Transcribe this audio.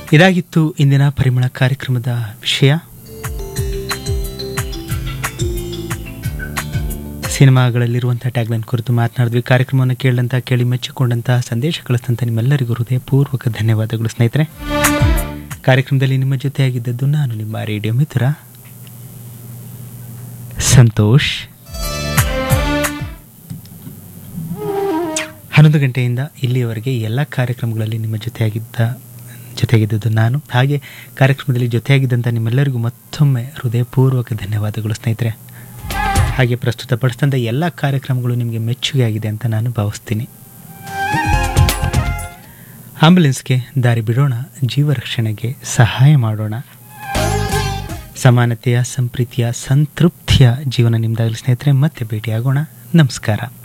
ಇದಾಗಿತ್ತು ಇಂದಿನ ಪರಿಮಳ ಕಾರ್ಯಕ್ರಮದ ವಿಷಯ ಸಿನಿಮಾಗಳಲ್ಲಿರುವಂಥ ಟ್ಯಾಗ್ಲೈನ್ ಕುರಿತು ಮಾತನಾಡಿದ್ವಿ ಕಾರ್ಯಕ್ರಮವನ್ನು ಕೇಳಿದಂಥ ಕೇಳಿ ಮೆಚ್ಚಿಕೊಂಡಂಥ ಸಂದೇಶ ಕಳಿಸಿದಂಥ ನಿಮ್ಮೆಲ್ಲರಿಗೂ ಹೃದಯಪೂರ್ವಕ ಧನ್ಯವಾದಗಳು ಸ್ನೇಹಿತರೆ ಕಾರ್ಯಕ್ರಮದಲ್ಲಿ ನಿಮ್ಮ ಜೊತೆಯಾಗಿದ್ದದ್ದು ನಾನು ನಿಮ್ಮ ರೇಡಿಯೋ ಮಿತ್ರ ಸಂತೋಷ್ ಹನ್ನೊಂದು ಗಂಟೆಯಿಂದ ಇಲ್ಲಿಯವರೆಗೆ ಎಲ್ಲ ಕಾರ್ಯಕ್ರಮಗಳಲ್ಲಿ ನಿಮ್ಮ ಜೊತೆಯಾಗಿದ್ದ ಜೊತೆಯಾಗಿದ್ದದ್ದು ನಾನು ಹಾಗೆ ಕಾರ್ಯಕ್ರಮದಲ್ಲಿ ಜೊತೆಯಾಗಿದ್ದಂಥ ನಿಮ್ಮೆಲ್ಲರಿಗೂ ಮತ್ತೊಮ್ಮೆ ಹೃದಯಪೂರ್ವಕ ಧನ್ಯವಾದಗಳು ಸ್ನೇಹಿತರೆ ಹಾಗೆ ಪ್ರಸ್ತುತಪಡಿಸಿದಂಥ ಎಲ್ಲ ಕಾರ್ಯಕ್ರಮಗಳು ನಿಮಗೆ ಮೆಚ್ಚುಗೆ ಆಗಿದೆ ಅಂತ ನಾನು ಭಾವಿಸ್ತೀನಿ ಆಂಬುಲೆನ್ಸ್ಗೆ ದಾರಿ ಬಿಡೋಣ ಜೀವ ರಕ್ಷಣೆಗೆ ಸಹಾಯ ಮಾಡೋಣ ಸಮಾನತೆಯ ಸಂಪ್ರೀತಿಯ ಸಂತೃಪ್ತಿಯ ಜೀವನ ನಿಮ್ಮದಾಗಲಿ ಸ್ನೇಹಿತರೆ ಮತ್ತೆ ಭೇಟಿಯಾಗೋಣ ನಮಸ್ಕಾರ